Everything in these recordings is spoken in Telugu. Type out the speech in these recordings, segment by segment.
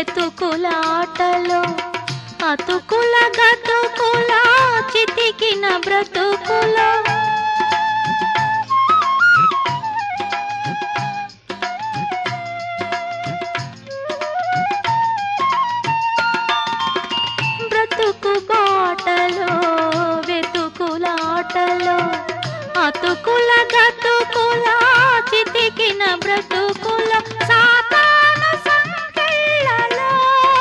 వెతుకులాటలో అతుకుల గతుకుల చితికిన బ్రతుకుల బ్రతుకు బాటలో వెతుకులాటలో అతుకుల గతుకుల చితికిన బ్రతుకుల సాతాను సంకెళ్ళలో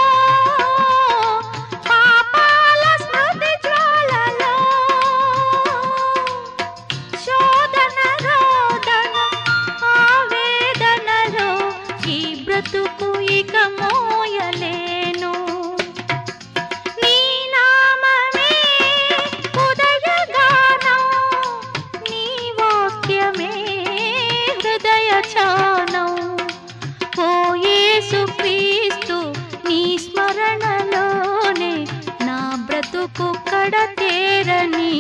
పాపాల స్మృతి జ్వాలలో శోధన రోదన ఆవేదనలో ఈ బ్రతుకు ఇక మోయలేను నీ నామమే ఉదయగానం నీ వాక్యమే హృదయ చానం ఓ యేసు క్రీస్తు నీ స్మరణలోనే నా బ్రతుకు కడతేరని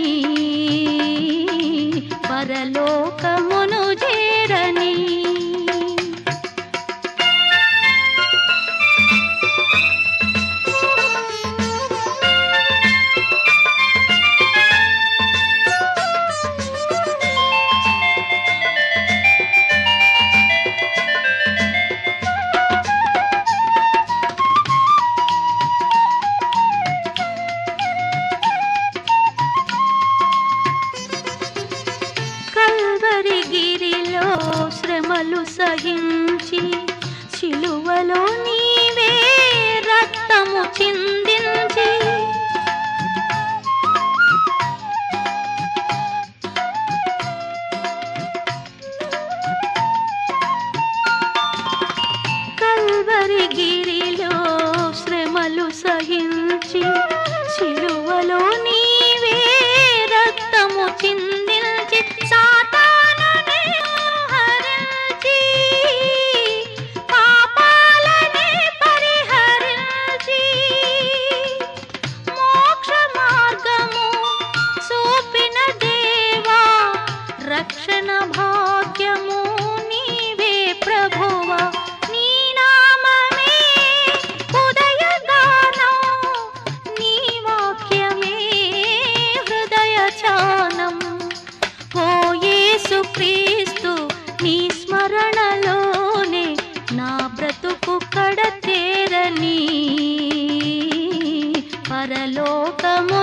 పరలోకమును చేరని కల్వరి గిరిలో శ్రమలు సహించి శిలువలో నీవే రక్తము చిందించి కల్వరి గిరిలో శ్రమలు సహించి శిలువలో నీవే రక్తము చిందించి సాతానుని హరించి పాపాలనే పరిహరించి మోక్ష మార్గము చూపిన దేవా రక్షణ భాగ్యము నీవే ప్రభువా నీ నామమే ఉదయగానం నీ వాక్యమే హృదయ చానం ఓ యేసు క్రీస్తు నీ స్మరణలోనే నా బ్రతుకు కడతేరని పరలోకము